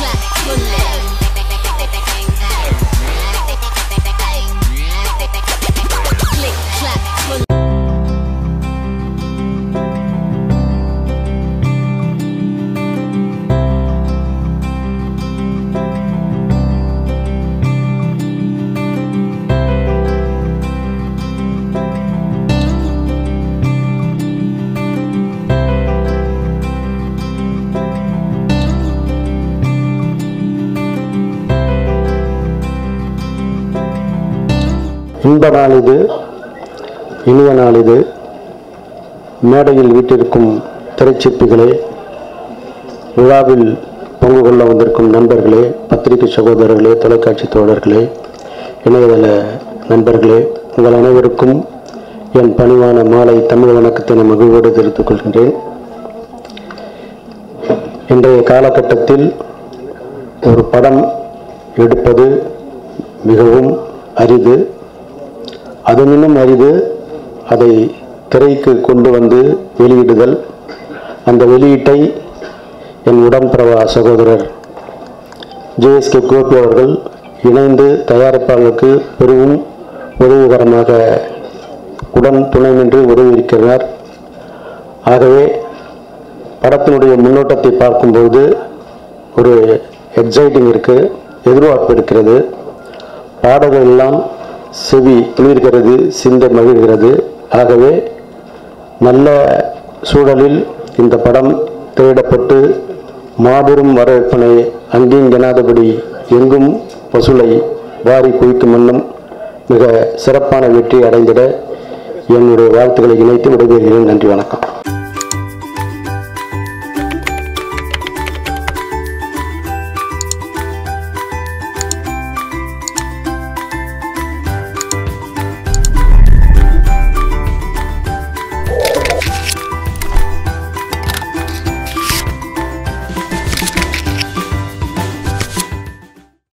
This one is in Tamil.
Click, clap, pull. இன்ப நாள் இது இனிய நாள் இது மேடையில் வீட்டிருக்கும் திரைச்சிற்பிகளே விழாவில் பங்கு கொள்ள வந்திருக்கும் நண்பர்களே பத்திரிகை சகோதரர்களே தொலைக்காட்சி தோழர்களே இணையதள நண்பர்களே உங்கள் அனைவருக்கும் என் பணிவான மாலை தமிழ் வணக்கத்தினை மகிழ்வோடு தெரிவித்துக் கொள்கின்றேன் இன்றைய காலகட்டத்தில் ஒரு படம் எடுப்பது மிகவும் அரிது அதனினும் அரிது அதை திரைக்கு கொண்டு வந்து வெளியிடுதல் அந்த வெளியீட்டை என் உடன்பிறவா சகோதரர் ஜேஎஸ்கே கோபி அவர்கள் இணைந்து தயாரிப்பாளருக்கு பெரும் உதவிகரமாக உடன் துணை நின்று உதவியிருக்கிறார் ஆகவே படத்தினுடைய முன்னோட்டத்தை பார்க்கும்போது ஒரு எக்ஸைட்டிங் இருக்கு எதிர்பார்ப்பு இருக்கிறது பாடல்கள் எல்லாம் செவி குளிர்கிறது சிந்தை மகிழ்கிறது ஆகவே நல்ல சூழலில் இந்த படம் திரையிடப்பட்டு மாபெரும் வரவேற்பனை அங்கேயும் ஜனாதபடி எங்கும் வசூலை வாரி குவிக்கும் வண்ணம் மிக சிறப்பான வெற்றி அடைந்திட என்னுடைய வாழ்த்துக்களை இணைத்து விடைபெறுகிறேன் நன்றி வணக்கம்